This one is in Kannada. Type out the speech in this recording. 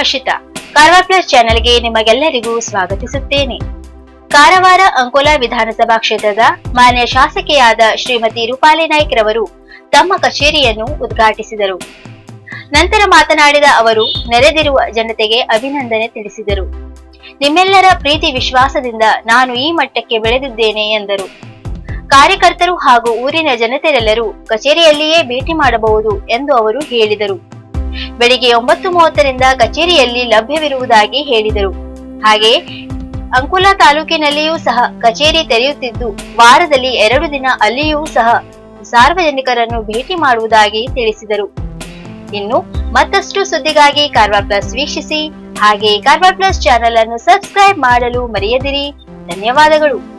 ಹರ್ಷಿತಾ ಕಾರವಾರ ಪ್ಲಸ್ ಚಾನೆಲ್ಗೆ ನಿಮಗೆಲ್ಲರಿಗೂ ಸ್ವಾಗತಿಸುತ್ತೇನೆ ಕಾರವಾರ ಅಂಕೋಲಾ ವಿಧಾನಸಭಾ ಕ್ಷೇತ್ರದ ಮಾನ್ಯ ಶಾಸಕಿಯಾದ ಶ್ರೀಮತಿ ರೂಪಾಲಿ ನಾಯ್ಕ್ ರವರು ತಮ್ಮ ಕಚೇರಿಯನ್ನು ಉದ್ಘಾಟಿಸಿದರು ನಂತರ ಮಾತನಾಡಿದ ಅವರು ನೆರೆದಿರುವ ಜನತೆಗೆ ಅಭಿನಂದನೆ ತಿಳಿಸಿದರು ನಿಮ್ಮೆಲ್ಲರ ಪ್ರೀತಿ ವಿಶ್ವಾಸದಿಂದ ನಾನು ಈ ಮಟ್ಟಕ್ಕೆ ಬೆಳೆದಿದ್ದೇನೆ ಎಂದರು ಕಾರ್ಯಕರ್ತರು ಹಾಗೂ ಊರಿನ ಜನತೆರೆಲ್ಲರೂ ಕಚೇರಿಯಲ್ಲಿಯೇ ಭೇಟಿ ಮಾಡಬಹುದು ಎಂದು ಅವರು ಹೇಳಿದರು ಬೆಳಿಗ್ಗೆ ಒಂಬತ್ತು ಮೂವತ್ತರಿಂದ ಕಚೇರಿಯಲ್ಲಿ ಲಭ್ಯವಿರುವುದಾಗಿ ಹೇಳಿದರು ಹಾಗೆ ಅಂಕೋಲಾ ತಾಲೂಕಿನಲ್ಲಿಯೂ ಸಹ ಕಚೇರಿ ತೆರೆಯುತ್ತಿದ್ದು ವಾರದಲ್ಲಿ ಎರಡು ದಿನ ಅಲ್ಲಿಯೂ ಸಹ ಸಾರ್ವಜನಿಕರನ್ನು ಭೇಟಿ ಮಾಡುವುದಾಗಿ ತಿಳಿಸಿದರು ಇನ್ನು ಮತ್ತಷ್ಟು ಸುದ್ದಿಗಾಗಿ ಕಾರ್ವಾರ್ ಪ್ಲಸ್ ವೀಕ್ಷಿಸಿ ಹಾಗೆ ಕಾರ್ವಾರ್ ಪ್ಲಸ್ ಚಾನೆಲ್ ಅನ್ನು ಸಬ್ಸ್ಕ್ರೈಬ್ ಮಾಡಲು ಮರೆಯದಿರಿ ಧನ್ಯವಾದಗಳು